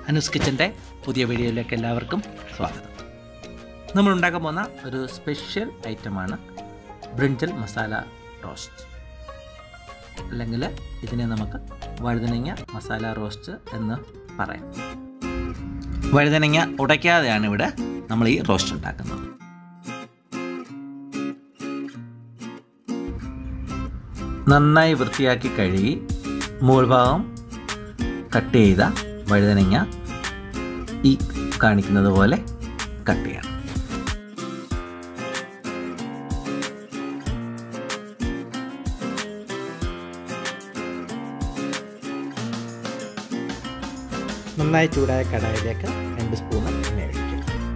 അനൂസ് കിച്ചൻ്റെ പുതിയ വീഡിയോയിലേക്ക് എല്ലാവർക്കും സ്വാഗതം നമ്മൾ ഉണ്ടാക്കാൻ പോകുന്ന ഒരു സ്പെഷ്യൽ ഐറ്റമാണ് ബ്രിഞ്ചൽ മസാല റോസ്റ്റ് അല്ലെങ്കിൽ ഇതിനെ നമുക്ക് വഴുതനങ്ങ മസാല റോസ്റ്റ് എന്ന് പറയാം വഴുതനങ്ങ ഉടയ്ക്കാതെയാണ് ഇവിടെ നമ്മൾ ഈ റോസ്റ്റ് ഉണ്ടാക്കുന്നത് നന്നായി വൃത്തിയാക്കി കഴുകി മുകൾ ഭാഗം കട്ട് ചെയ്ത വഴുതനങ്ങ ഈ കാണിക്കുന്നത് പോലെ കട്ട് ചെയ്യണം നന്നായി ചൂടായ കടായിലേക്ക് രണ്ട് സ്പൂൺ എണ്ണ ഒഴിക്കുക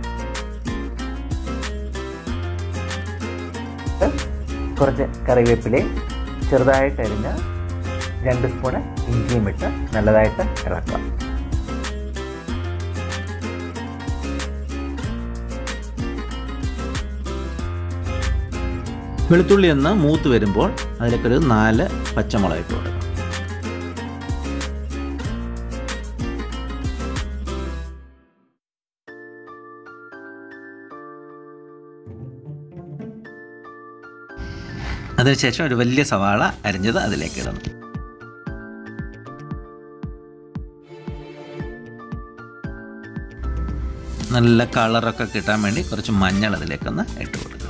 കുറച്ച് കറിവേപ്പിലയും ചെറുതായിട്ട് അരിഞ്ഞ് രണ്ട് സ്പൂണ് ഇഞ്ചിയും ഇട്ട് നല്ലതായിട്ട് ഇളക്കുക വെളുത്തുള്ളി ഒന്ന് മൂത്ത് വരുമ്പോൾ അതിലേക്കൊരു നാല് പച്ചമുളക് ഇട്ട് കൊടുക്കണം അതിനുശേഷം ഒരു വലിയ സവാള അരിഞ്ഞത് അതിലേക്ക് ഇടണം നല്ല കളറൊക്കെ കിട്ടാൻ വേണ്ടി കുറച്ച് മഞ്ഞൾ അതിലേക്കൊന്ന് ഇട്ട് കൊടുക്കണം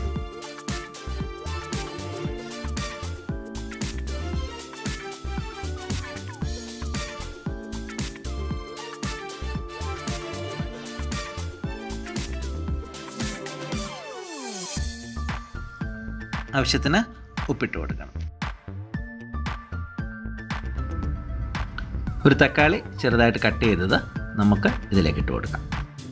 ആവശ്യത്തിന് ഉപ്പിട്ട് കൊടുക്കണം ഒരു തക്കാളി ചെറുതായിട്ട് കട്ട് ചെയ്തത് നമുക്ക് ഇതിലേക്ക് ഇട്ട് കൊടുക്കാം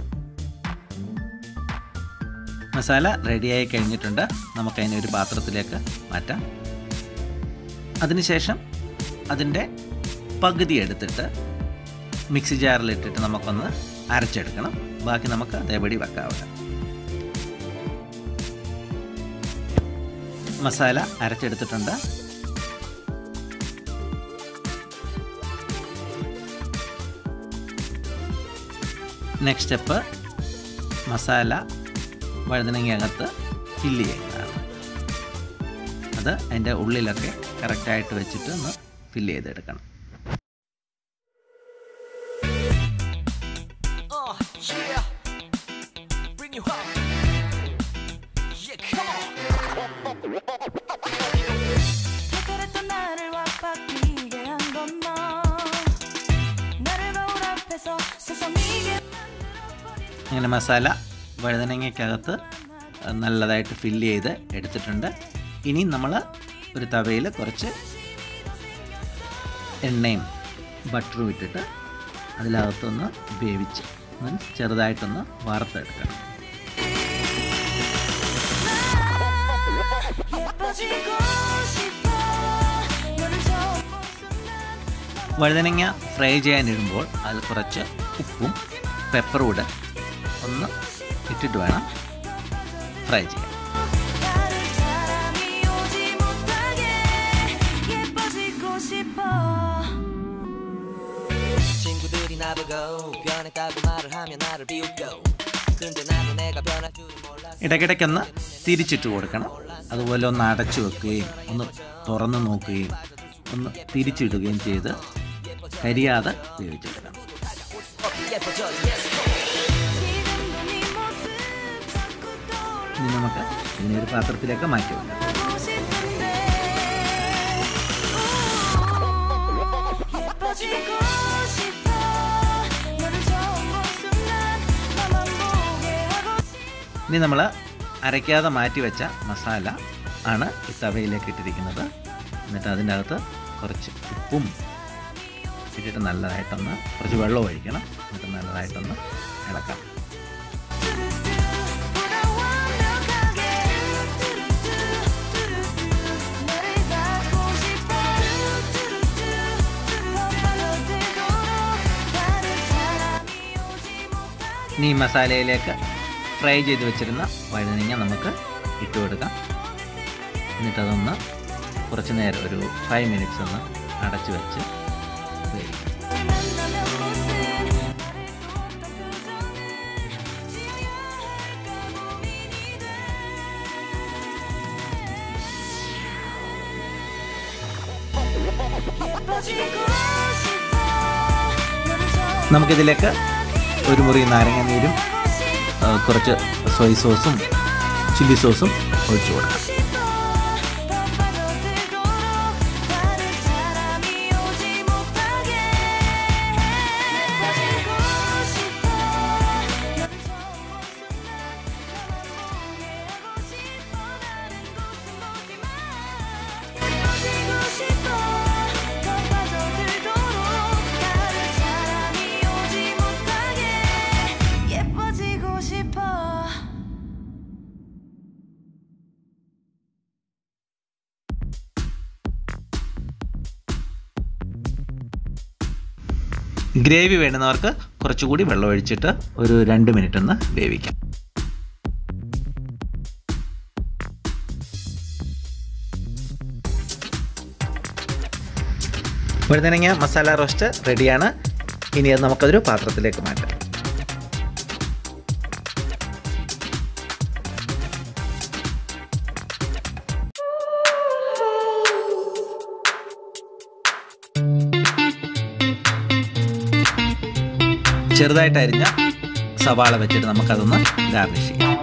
മസാല റെഡിയായി കഴിഞ്ഞിട്ടുണ്ട് നമുക്കതിനെ ഒരു പാത്രത്തിലേക്ക് മാറ്റാം അതിനുശേഷം അതിൻ്റെ പകുതി എടുത്തിട്ട് മിക്സി ജാറിലിട്ടിട്ട് നമുക്കൊന്ന് അരച്ചെടുക്കണം ബാക്കി നമുക്ക് അതേപടി വെക്കാവുക മസാല അരച്ചെടുത്തിട്ടുണ്ട് നെക്സ്റ്റ് സ്റ്റെപ്പ് മസാല വഴുതനങ്ങയകത്ത് ഫില്ല് ചെയ്യുന്നതാണ് അത് അതിൻ്റെ ഉള്ളിലൊക്കെ കറക്റ്റായിട്ട് വെച്ചിട്ട് ഒന്ന് ഫില്ല് ചെയ്തെടുക്കണം Uh, yeah. Bring you up. Yeah, come on. 그랬던 나를 와바뀌게 한 건 너. 나를 거울 앞에서 세상이게 만들어버린 അങ്ങനെ മസാല വഴുതനങ്ങയ്ക്കകത്ത് നല്ലതായിട്ട് ഫില്ല് ചെയ്ത് എടുത്തിട്ടുണ്ട് ഇനി നമ്മൾ ഒരു തവയിൽ കുറച്ച് എണ്ണയും ബട്ടറും ഇട്ടിട്ട് അതിനകത്തൊന്ന് വേവിച്ച് മീൻസ് ചെറുതായിട്ടൊന്ന് വറുത്തെടുക്കണം 예뻐지고 싶어. 너를 처음 본 순간 വഴുതനങ്ങ ഫ്രൈ ചെയ്യാനിടുമ്പോൾ അതിൽ കുറച്ച് ഉപ്പും പെപ്പറും കൂടെ ഒന്ന് ഇട്ടിട്ട് വേണം ഫ്രൈ ചെയ്യാൻ 다른 사람이 오지 못하게 예뻐지고 싶어. 친구들이 나보고 변했다고 말을 하면 나를 비웃고 근데 나도 내가 변할 줄은 몰랐어 ഇടയ്ക്കിടയ്ക്കൊന്ന് തിരിച്ചിട്ട് കൊടുക്കണം അതുപോലെ ഒന്ന് അടച്ചു വെക്കുകയും ഒന്ന് തുറന്ന് നോക്കുകയും ഒന്ന് തിരിച്ചിടുകയും ചെയ്ത് കരിയാതെ വേവിച്ചെടുക്കണം 예뻐져 yes 지금도 네 모습 자꾸 떠올라. ഇനി നമുക്ക് ഇതിനെ ഒരു പാത്രത്തിലേക്ക് മാറ്റി വെക്കാം 보고 싶은데 예뻐지고 싶어 너를 처음 본 순간 나만 보게 하고 싶어 ഇനി നമ്മൾ അരയ്ക്കാതെ മാറ്റി വെച്ച മസാല ആണ് ഈ തവയിലേക്ക് ഇട്ടിരിക്കുന്നത് എന്നിട്ട് അതിൻ്റെ അകത്ത് കുറച്ച് ഉപ്പും ഇട്ടിട്ട് നല്ലതായിട്ടൊന്ന് കുറച്ച് വെള്ളം ഒഴിക്കണം എന്നിട്ട് നല്ലതായിട്ടൊന്ന് ഇളക്കാം 보다 완벽하게 너를 갖고 싶어 더 빠져들도록 다른 사람이 오지 못하게 ഇനി ഈ മസാലയിലേക്ക് ഫ്രൈ ചെയ്ത് വെച്ചിരുന്ന വഴുതനങ്ങ നമുക്ക് ഇട്ട് കൊടുക്കാം എന്നിട്ടതൊന്ന് കുറച്ച് നേരം ഒരു ഫൈവ് മിനിറ്റ്സ് ഒന്ന് അടച്ചു വെച്ച് വേവിക്കാം 만나면 무슨 നമുക്കിതിലേക്ക് ഒരു മുറി നാരങ്ങ നീരും ആ, കുറച്ച് സോയ് സോസും ചില്ലി സോസും ഒഴിച്ചു കൊടുക്കാം 예뻐지고 싶어 ഗ്രേവി വേണ്ടുന്നവർക്ക് കുറച്ചുകൂടി വെള്ളം ഒഴിച്ചിട്ട് ഒരു രണ്ട് മിനിറ്റ് ഒന്ന് വേവിക്കാം വഴുതനങ്ങ മസാല റോസ്റ്റ് റെഡിയാണ് ഇനി അത് നമുക്കതൊരു പാത്രത്തിലേക്ക് മാറ്റാം ചെറുതായിട്ട് അരിഞ്ഞ സവാള വെച്ചിട്ട് നമുക്കതൊന്ന് ഗാർണിഷ് ചെയ്യാം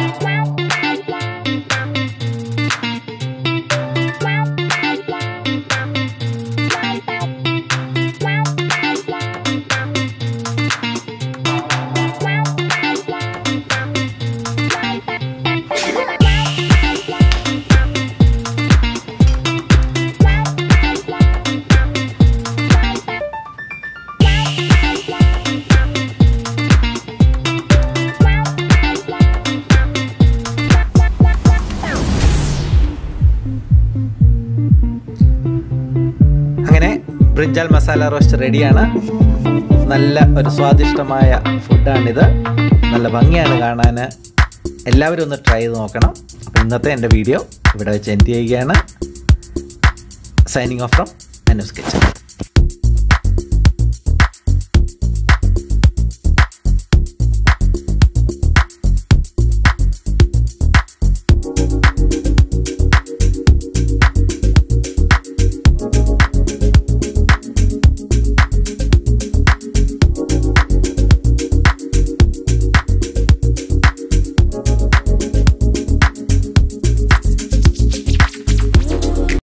അങ്ങനെ ബ്രിഞ്ചാൽ മസാല റോസ്റ്റ് റെഡിയാണ് നല്ല ഒരു സ്വാദിഷ്ടമായ ഫുഡാണിത് നല്ല ഭംഗിയാണ് കാണാൻ എല്ലാവരും ഒന്ന് ട്രൈ ചെയ്ത് നോക്കണം അപ്പോൾ ഇന്നത്തെ എൻ്റെ വീഡിയോ ഇവിടെ വെച്ച് എൻഡ് ചെയ്യുകയാണ് signing off from Anu's kitchen